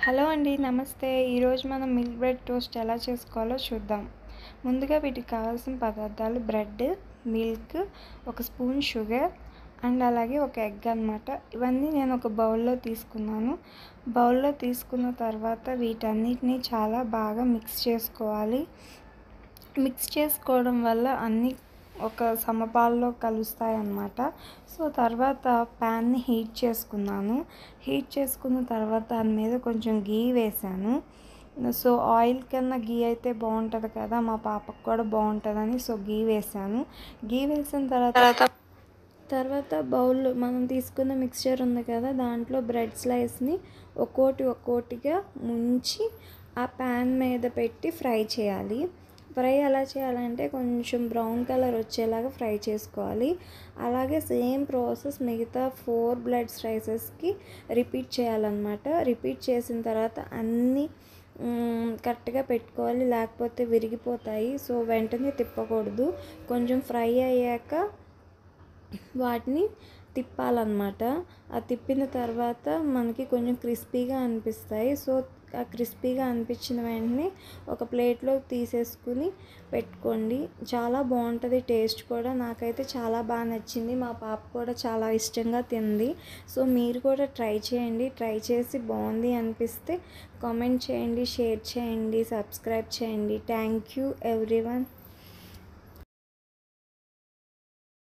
hello అండి నమస్తే ఈరోజు మనం మిల్క్ బ్రెడ్ టోస్ట్ ఎలా చేసుకోవాలో చూద్దాం ముందుగా వీటికి కావాల్సిన పదార్థాలు బ్రెడ్ మిల్క్ ఒక స్పూన్ షుగర్ అండ్ అలాగే ఒక ఎగ్ అనమాట ఇవన్నీ నేను ఒక బౌల్లో తీసుకున్నాను బౌల్లో తీసుకున్న తర్వాత వీటన్నిటిని చాలా బాగా మిక్స్ చేసుకోవాలి మిక్స్ చేసుకోవడం వల్ల అన్నీ ఒక సమపాల్లో కలుస్తాయి అన్నమాట సో తర్వాత ప్యాన్ని హీట్ చేసుకున్నాను హీట్ చేసుకున్న తర్వాత దాని మీద కొంచెం గీ వేసాను సో ఆయిల్ కన్నా గీ అయితే బాగుంటుంది కదా మా పాపకు కూడా బాగుంటుందని సో గీ వేసాను గీ వేసిన తర్వాత తర్వాత బౌల్ మనం తీసుకున్న మిక్స్చర్ ఉంది కదా దాంట్లో బ్రెడ్ స్లైస్ని ఒక్కోటి ఒక్కోటిగా ముంచి ఆ ప్యాన్ మీద పెట్టి ఫ్రై చేయాలి ఫ్రై ఎలా చేయాలంటే కొంచెం బ్రౌన్ కలర్ వచ్చేలాగా ఫ్రై చేసుకోవాలి అలాగే సేమ్ ప్రాసెస్ మిగతా ఫోర్ బ్లడ్ స్లైసెస్కి రిపీట్ చేయాలన్నమాట రిపీట్ చేసిన తర్వాత అన్నీ కరెక్ట్గా పెట్టుకోవాలి లేకపోతే విరిగిపోతాయి సో వెంటనే తిప్పకూడదు కొంచెం ఫ్రై అయ్యాక వాటిని తిప్పాలన్నమాట ఆ తిప్పిన తర్వాత మనకి కొంచెం క్రిస్పీగా అనిపిస్తాయి సో ఆ క్రిస్పీగా అనిపించిన వెంటనే ఒక ప్లేట్లో తీసేసుకుని పెట్టుకోండి చాలా బాగుంటుంది టేస్ట్ కూడా నాకైతే చాలా బాగా నచ్చింది మా పాప కూడా చాలా ఇష్టంగా తింది సో మీరు కూడా ట్రై చేయండి ట్రై చేసి బాగుంది అనిపిస్తే కామెంట్ చేయండి షేర్ చేయండి సబ్స్క్రైబ్ చేయండి థ్యాంక్ యూ ఎవ్రీవన్